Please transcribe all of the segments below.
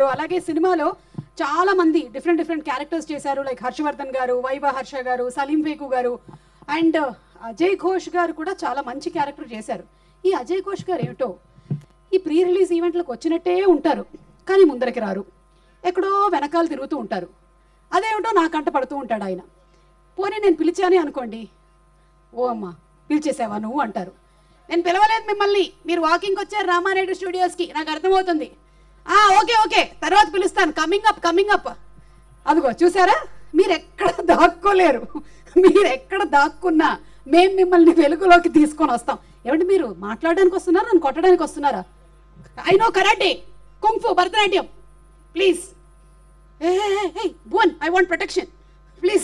గారు అలాగే సినిమాలో చాలా మంది డిఫరెంట్ డిఫరెంట్ క్యారెక్టర్స్ చేశారు లైక్ హర్షవర్ధన్ గారు వైవ హర్ష గారు సలీం వేకు గారు అండ్ అజయ్ ఘోష్ గారు కూడా చాలా మంచి క్యారెక్టర్ చేశారు ఈ అజయ్ ఘోష్ గారు ఏమిటో ఈ ప్రీ రిలీజ్ ఈవెంట్లకు వచ్చినట్టే ఉంటారు కానీ ముందరికి రారు ఎక్కడో వెనకాల తిరుగుతూ ఉంటారు అదేమిటో నా కంట పడుతూ ఉంటాడు ఆయన పోనీ నేను పిలిచానే అనుకోండి ఓ అమ్మా పిలిచేసావా నువ్వు అంటారు నేను పిలవలేదు మిమ్మల్ని మీరు వాకింగ్ వచ్చారు రామానాయుడు స్టూడియోస్కి నాకు అర్థమవుతుంది ఆ ఓకే ఓకే తర్వాత పిలుస్తాను కమింగ్ అప్ కమింగ్ అప్ అదిగో చూసారా మీరు ఎక్కడ దాక్కోలేరు మీరు ఎక్కడ దాక్కున్నా మేము మిమ్మల్ని వెలుగులోకి తీసుకొని వస్తాం ఏమంటే మీరు మాట్లాడడానికి వస్తున్నారా నన్ను కొట్టడానికి వస్తున్నారా I know karate kung fu Bharatanatyam please a bone I want protection please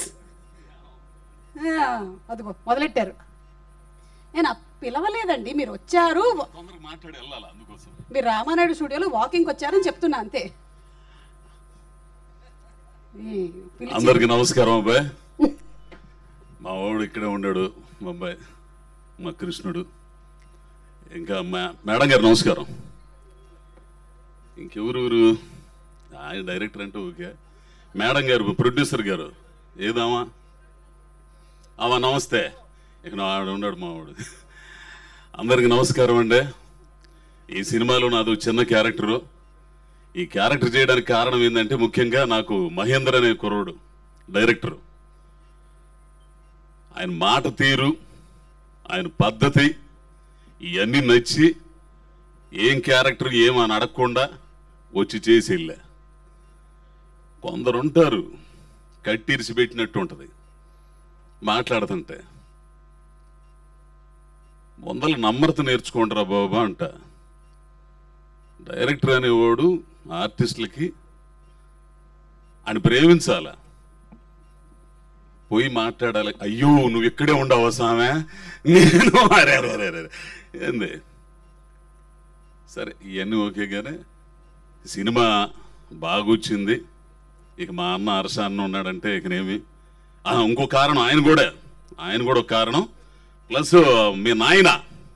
అదిగో మొదలెట్టారు నేను ఆ పిలవలేదండి మీరు వచ్చారు తొందరగా మాట్లాడి వెళ్ళాలి అందుకోసం మీరు రామానాయుడు స్టూడియోలో వాకింగ్ వచ్చారని చెప్తున్నా అంతే ఈ పిలిచి- అందరికి నమస్కారం అబ్బాయి మా వాడు ఇక్కడే ఉన్నాడు మా అబ్బాయి మా కృష్ణుడు ఇంకా మా మేడం గారు నమస్కారం ఇంకెవరెవరు ఆయన డైరెక్టర్ అంటే ఓకే మేడం గారు ప్రొడ్యూసర్ గారు ఏదామా ఆమా నమస్తే ఇక నా ఆడ ఉన్నాడు మా వాడు అందరికి నమస్కారం అండి ఈ సినిమాలో నాది ఒక చిన్న క్యారెక్టరు ఈ క్యారెక్టర్ చేయడానికి కారణం ఏంటంటే ముఖ్యంగా నాకు మహేందర్ అనే కుర్రోడు డైరెక్టర్ ఆయన మాట తీరు ఆయన పద్ధతి ఇవన్నీ నచ్చి ఏం క్యారెక్టర్ ఏమని అడగకుండా వచ్చి చేసి వెళ్ళా కొందరు ఉంటారు కట్టిరిసి పెట్టినట్టు ఉంటుంది మాట్లాడుతుంటే వందల నమ్రత నేర్చుకోండిరా బాబా అంట డైరెక్టర్ అనేవాడు ఆర్టిస్టులకి ఆయన ప్రేమించాల పోయి మాట్లాడాలి అయ్యో నువ్వు ఇక్కడే ఉండవా సామె నేను అరే అరే అరే అరే. ఏంది సరే ఇవన్నీ ఓకే కానీ సినిమా బాగొచ్చింది ఇక మా అన్న హర్ష అన్న ఉన్నాడంటే ఇకనేమి ఆ, ఇంకో కారణం ఆయన కూడా ఆయన కూడా ఒక కారణం ప్లస్ మీ నాయన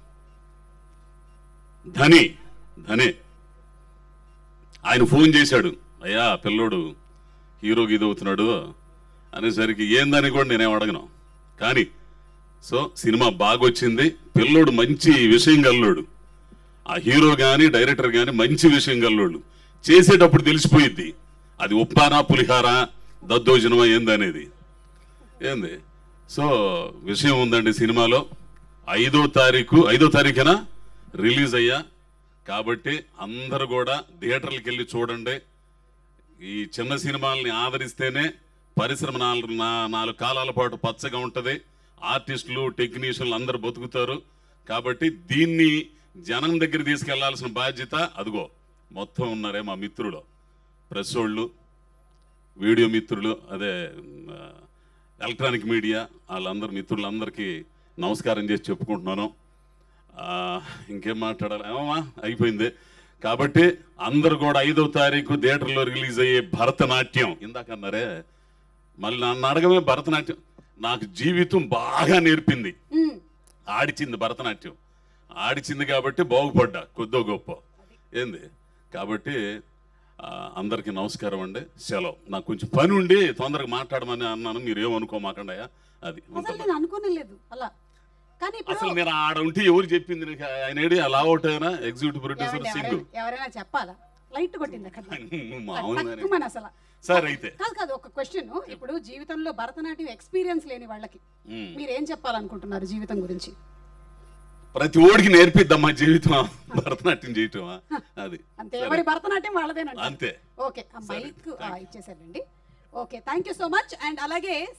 ధని ధనే ఆయన ఫోన్ చేశాడు అయ్యా పిల్లోడు హీరోకి ఇది అవుతున్నాడు అనేసరికి ఏందని కూడా నేనేం అడగను కానీ సో సినిమా బాగొచ్చింది పిల్లోడు మంచి విషయం గల్లోడు ఆ హీరో కానీ డైరెక్టర్ కానీ మంచి విషయం గల్లోడు చేసేటప్పుడు తెలిసిపోయిద్ది అది ఉప్పానా పులిహారా దద్దోజనమా ఏందనేది ఏంది సో విషయం ఉందండి సినిమాలో ఐదో తారీఖు ఐదో తారీఖున రిలీజ్ అయ్యా కాబట్టి అందరూ కూడా థియేటర్లకు వెళ్ళి చూడండి ఈ చిన్న సినిమాల్ని ఆదరిస్తేనే పరిశ్రమ నాలుగు నా- నాలుగు కాలాల పాటు పచ్చగా ఉంటుంది ఆర్టిస్టులు టెక్నీషియన్లు అందరూ బతుకుతారు కాబట్టి దీన్ని జనం దగ్గర తీసుకెళ్లాల్సిన బాధ్యత అదిగో మొత్తం ఉన్నారే మా మిత్రులు ప్రెస్ వాళ్ళు వీడియో మిత్రులు అదే ఆ, ఎలక్ట్రానిక్ మీడియా వాళ్ళందరూ మిత్రులందరికీ నమస్కారం చేసి చెప్పుకుంటున్నాను ఆ, ఇంకేం మాట్లాడాలి ఏమమ్మా అయిపోయింది కాబట్టి అందరు కూడా ఐదో తారీఖు థియేటర్లో రిలీజ్ అయ్యే భరతనాట్యం ఇందాక అన్నారే మళ్ళీ నన్ను అడగమే భరతనాట్యం నాకు జీవితం బాగా నేర్పింది ఉమ్, ఆడిచింది భరతనాట్యం ఆడిచింది కాబట్టి బాగుపడ్డా కొద్దో గొప్ప ఏంది కాబట్టి ఆ, అందరికీ నమస్కారం అండి సెలవు నాకు కొంచెం పని ఉండి తొందరగా మాట్లాడమని అన్నాను మీరు ఏమనుకోమాకండయా అది అసలు నేను అనుకోనే లేదు అలా కానీ ఇప్పుడు అసలు నేను ఆడ ఉంటే ఎవరు చెప్పింది నీకు ఆయన ఏడి అలా అవుట్ అయినా ఎగ్జిక్యూటివ్ ప్రొడ్యూసర్ ఎవరైనా- సింగ్ ఎవరైనా- ఎవరైనా చెప్పాలా లైట్ కొట్టింది అక్కడ మామూలుగానే తక్కువని అసలు సరే అయితే కాదు కాదు ఒక క్వశ్చన్ ఇప్పుడు జీవితంలో భరతనాట్యం ఎక్స్పీరియన్స్ లేని వాళ్ళకి ఉమ్. మీరు ఏం చెప్పాలనుకుంటున్నారు జీవితం గురించి ప్రతి ఓడికి నేర్పిద్దమ్మా జీవితం భరతనాట్యం చేయటమా అది అంతే ఎవరి భరతనాట్యం వాళ్ళదేనండి అంతే ఓకే ఆ మైక్ ఇచ్చేసారండి okay thank you so much and అలాగే